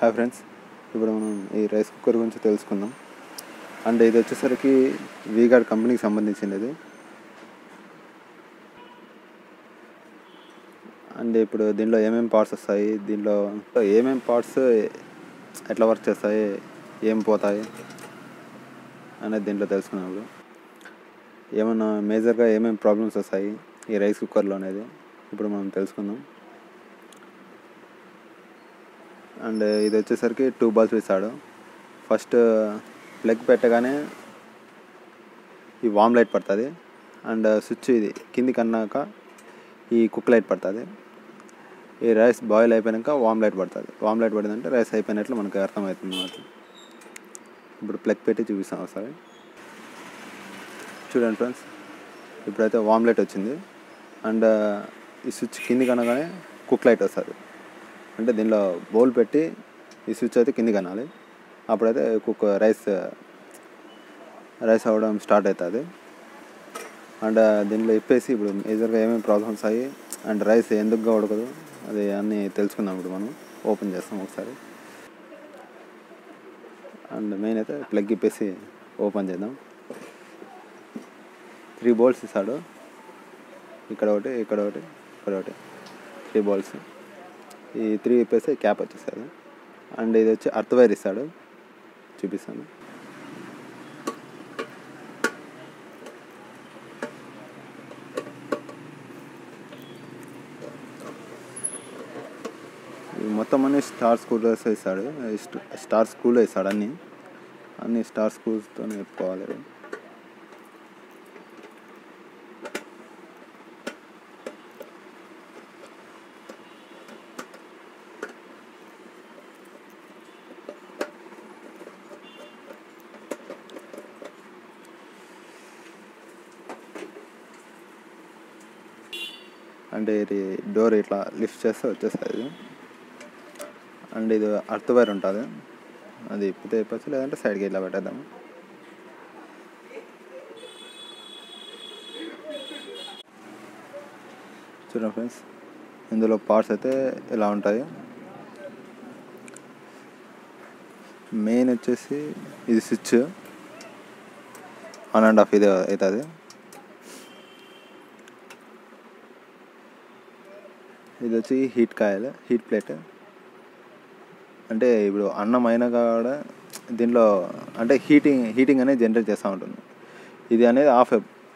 hi friends ఇప్పుడు మనం ఈ రైస్ కుక్కర్ గురించి తెలుసుకుందాం అండ్ ఇది వచ్చేసరికి వీగార్డ్ కంపెనీకి సంబంధించినది అండ్ ఇప్పుడు దీనిలో ఏమేమి పార్ట్స్ వస్తాయి దీనిలో ఏమేమి పార్ట్స్ ఎట్లా వర్క్ చేస్తాయి ఏం పోతాయి అనేది దీంట్లో తెలుసుకున్నాము ఏమన్నా మేజర్గా ఏమేమి ప్రాబ్లమ్స్ వస్తాయి ఈ రైస్ కుక్కర్లో అనేది ఇప్పుడు మనం తెలుసుకుందాం అండ్ ఇది వచ్చేసరికి టూ బాల్స్ ఇస్తాడు ఫస్ట్ ప్లగ్ పెట్టగానే ఈ వామ్ లైట్ పడుతుంది అండ్ స్విచ్ ఇది కిందికి అన్నాక ఈ కుక్ లైట్ పడుతుంది ఈ రైస్ బాయిల్ అయిపోయాక వామ్ లైట్ పడుతుంది వామ్ లైట్ పడిందంటే రైస్ అయిపోయినట్లు మనకు అర్థమవుతుంది అన్నమాట ఇప్పుడు ప్లగ్ పెట్టి చూపిస్తాం ఒకసారి చూడండి ఫ్రెండ్స్ ఇప్పుడైతే వామ్ లైట్ వచ్చింది అండ్ ఈ స్విచ్ కిందికి అనగానే కుక్ లైట్ వస్తుంది అంటే దీనిలో బౌల్ పెట్టి ఈ స్విచ్ అయితే కిందికి అనాలి అప్పుడైతే కుక్ రైస్ రైస్ అవ్వడం స్టార్ట్ అవుతుంది అండ్ దీనిలో ఇప్పేసి ఇప్పుడు మేజర్గా ఏమేమి ప్రాబ్లమ్స్ అయ్యి అండ్ రైస్ ఎందుకుగా ఉడకదు అది అన్నీ తెలుసుకుందాం ఇప్పుడు మనం ఓపెన్ చేస్తాం ఒకసారి అండ్ మెయిన్ అయితే ప్లగ్ ఇప్పేసి ఓపెన్ చేద్దాం త్రీ బౌల్స్ ఇస్తాడు ఇక్కడ ఒకటి ఇక్కడ ఒకటి ఇక్కడ ఒకటి త్రీ బౌల్స్ ఈ త్రీ ఇప్పేసి క్యాప్ వచ్చేస్తుంది అండ్ ఇది వచ్చి అర్త్ వైర్ ఇస్తాడు చూపిస్తాను ఇవి మొత్తం అన్ని స్టార్ స్కూల్స్ ఇస్తాడు స్టార్ స్కూల్లో ఇస్తాడు అన్ని అన్ని స్టార్ స్కూల్స్తో చెప్పుకోవాలి అంటే ఇది డోర్ ఇట్లా లిఫ్ట్ చేస్తే వచ్చేస్తుంది ఇది అండ్ ఇది అర్త్ వైర్ ఉంటుంది అది ఇప్పితే ఇప్పచ్చు లేదంటే సైడ్కి ఇట్లా పెట్టేద్దాం చూడండి ఫ్రెండ్స్ ఇందులో పార్ట్స్ అయితే ఇలా ఉంటాయి మెయిన్ వచ్చేసి ఇది స్విచ్ ఆన్ అండ్ ఆఫ్ ఇది అవుతుంది ఇది వచ్చి హీట్ కాయలు హీట్ ప్లేట్ అంటే ఇప్పుడు అన్నం అయినా కూడా దీనిలో అంటే హీటింగ్ హీటింగ్ అనేది జనరేట్ చేస్తూ ఉంటుంది ఇది అనేది ఆఫ్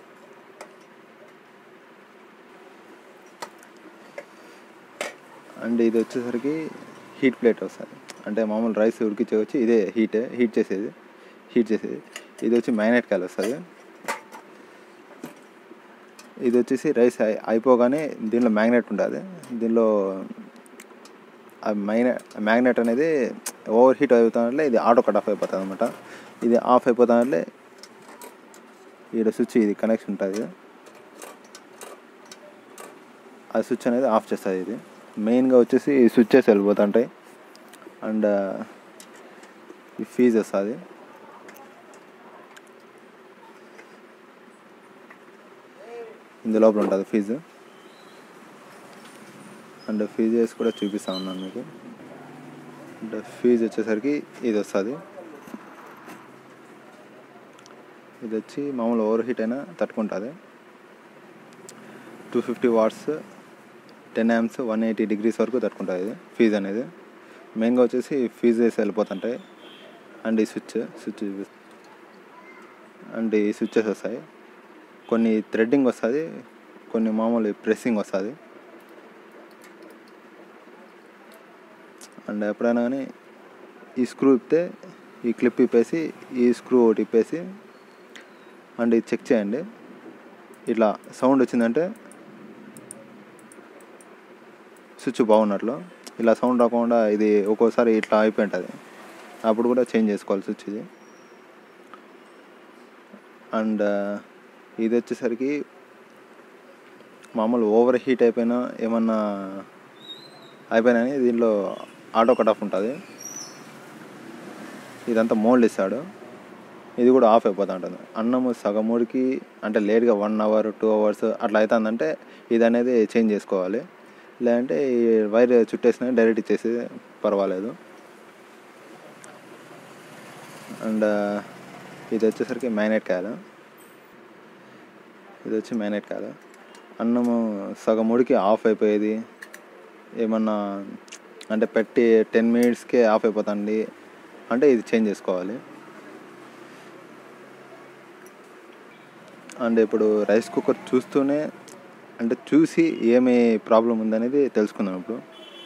అండ్ ఇది వచ్చేసరికి హీట్ ప్లేట్ వస్తుంది అంటే మామూలు రైస్ ఉడికిచ్చే వచ్చి ఇదే హీట్ హీట్ చేసేది హీట్ చేసేది ఇది వచ్చి మ్యాగ్నెట్ కాయలు వస్తుంది ఇది వచ్చేసి రైస్ అయి- అయిపోగానే దీనిలో మ్యాగ్నెట్ ఉంటుంది దీనిలో ఆ మ్యాగ్నెట్ మ్యాగ్నెట్ అనేది ఓవర్ హీట్ అవుతున్నట్లే ఇది ఆటో కట్ ఆఫ్ అయిపోతుంది అనమాట ఇది ఆఫ్ అయిపోతున్నట్లే ఈడ స్విచ్ ఇది కనెక్షన్ ఉంటుంది ఆ స్విచ్ అనేది ఆఫ్ చేస్తుంది ఇది మెయిన్గా వచ్చేసి ఈ స్విచ్చెస్ వెళ్ళిపోతుంటాయి అండ్ ఈ ఫీజ్ వస్తుంది ఇందు లోపల ఉంటుంది ఫీజు అండ్ ఫీజెస్ కూడా చూపిస్తా ఉన్నాను మీకు అండ్ ఫీజు వచ్చేసరికి ఇది వస్తుంది ఇది వచ్చి మామూలు ఓవర్ హీట్ అయినా తట్టుకుంటుంది two fifty watts ten amps one eighty degrees వరకు తట్టుకుంటుంది ఇది ఫీజ్ అనేది మెయిన్గా వచ్చేసి ఫీజెస్ వెళ్ళిపోతుంటాయి అండ్ ఈ స్విచ్ స్విచ్ అండ్ ఈ స్విచ్చెస్ వస్తాయి కొన్ని థ్రెడ్డింగ్ వస్తుంది కొన్ని మామూలు ప్రెస్సింగ్ వస్తుంది అండ్ ఎప్పుడైనా కానీ ఈ స్క్రూ ఇప్పితే ఈ క్లిప్ ఇప్పేసి ఈ స్క్రూ ఒకటి ఇప్పేసి అండ్ ఇది చెక్ చేయండి ఇట్లా సౌండ్ వచ్చిందంటే స్విచ్ బాగున్నట్లు ఇలా సౌండ్ రాకుండా ఇది ఒక్కోసారి ఇట్లా అయిపోయి ఉంటుంది అప్పుడు కూడా చేంజ్ చేసుకోవాలి స్విచ్ ఇది అండ్ ఇది వచ్చేసరికి మామూలు ఓవర్ హీట్ అయిపోయినా ఏమన్నా అయిపోయినా దీనిలో ఆటో కట్ ఆఫ్ ఉంటుంది ఇదంతా మోల్డ్ ఇస్తాడు ఇది కూడా ఆఫ్ అయిపోతూ ఉంటుంది అన్నము సగం ఉడికి అంటే లేట్గా వన్ అవర్ టూ అవర్స్ అట్లా అవుతుందంటే ఇది అనేది చేంజ్ చేసుకోవాలి లేదంటే ఈ వైర్ చుట్టేసిన డైరెక్ట్ ఇచ్చేసి పర్వాలేదు అండ్ ఇది వచ్చేసరికి మ్యారినేట్ కాయలు ఇది వచ్చి మ్యారినేట్ కాయలు అన్నము సగం ఉడికి ఆఫ్ అయిపోయేది ఏమన్నా అంటే పెట్టి టెన్ మినిట్స్కే ఆఫ్ అయిపోతుంది అంటే ఇది చేంజ్ చేసుకోవాలి అండ్ ఇప్పుడు రైస్ కుక్కర్ చూస్తూనే అంటే చూసి ఏమి ప్రాబ్లం ఉందనేది తెలుసుకుందాం ఇప్పుడు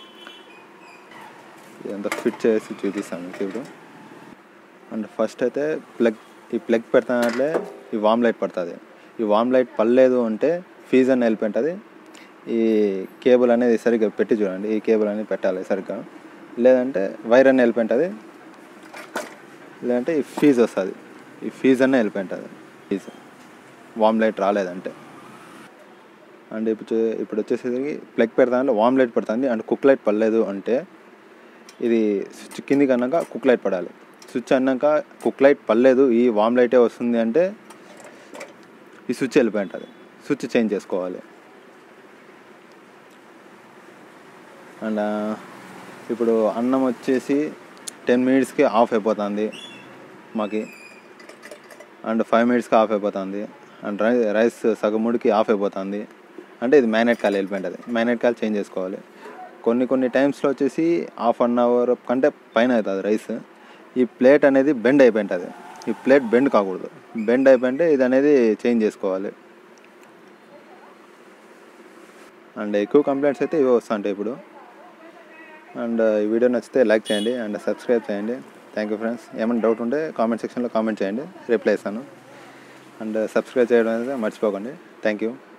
ఇదంతా ఫిట్ చేసి చూపిస్తాను మీకు ఇప్పుడు అండ్ ఫస్ట్ అయితే ప్లగ్ ఈ ప్లగ్ పెడతానంటే ఈ వామ్ లైట్ పడుతుంది ఈ వామ్ లైట్ పడలేదు అంటే ఫీజ్ అని వెళ్ళిపోయింటుంది ఈ కేబుల్ అనేది సరిగ్గా పెట్టి చూడండి ఈ కేబుల్ అనేది పెట్టాలి సరిగ్గా లేదంటే వైర్ అని వెళ్ళిపోయింటుంది లేదంటే ఈ ఫీజ్ వస్తుంది ఈ ఫీజ్ అనే వెళ్ళిపోయింటుంది ఫీజ్ వామ్ లైట్ రాలేదంటే అండ్ ఇప్పుడు చూ- ఇప్పుడు వచ్చేసరికి ప్లగ్ పెడతానంటే వామ్ లైట్ పడుతుంది అండ్ కుక్ లైట్ పడలేదు అంటే ఇది స్విచ్ కిందికి అన్నాక కుక్ లైట్ పడాలి స్విచ్ అన్నాక కుక్ లైట్ పడలేదు ఈ వామ్ లైటే వస్తుంది అంటే ఈ స్విచ్ వెళ్ళిపోయి ఉంటుంది స్విచ్ చేంజ్ చేసుకోవాలి అండ్ ఆ, ఇప్పుడు అన్నం వచ్చేసి టెన్ మినిట్స్కి ఆఫ్ అయిపోతుంది మాకి అండ్ ఫైవ్ మినిట్స్కి ఆఫ్ అయిపోతుంది అండ్ రై రైస్ సగం ముడికి ఆఫ్ అయిపోతుంది అంటే ఇది మ్యారినేట్ కాల్ వెళ్ళిపోయింటుంది మ్యారినేట్ కాల్ చేంజ్ చేసుకోవాలి కొన్ని కొన్ని టైమ్స్లో వచ్చేసి హాఫ్ అన్ అవర్ కంటే పైన అవుతుంది రైస్ ఈ ప్లేట్ అనేది బెండ్ అయిపోయింటుంది ఈ ప్లేట్ బెండ్ కాకూడదు బెండ్ అయిపోయింటే ఇది అనేది చేంజ్ చేసుకోవాలి అండ్ ఎక్కువ కంప్లైంట్స్ అయితే ఇవే వస్తుంటాయి ఇప్పుడు అండ్ ఈ వీడియో నచ్చితే లైక్ చేయండి అండ్ సబ్స్క్రైబ్ చేయండి థ్యాంక్ యూ ఫ్రెండ్స్ ఏమైనా డౌట్ ఉంటే కామెంట్ సెక్షన్లో కామెంట్ చేయండి రిప్లై ఇస్తాను అండ్ సబ్స్క్రైబ్ చేయడం అనేది మర్చిపోకండి థ్యాంక్ యూ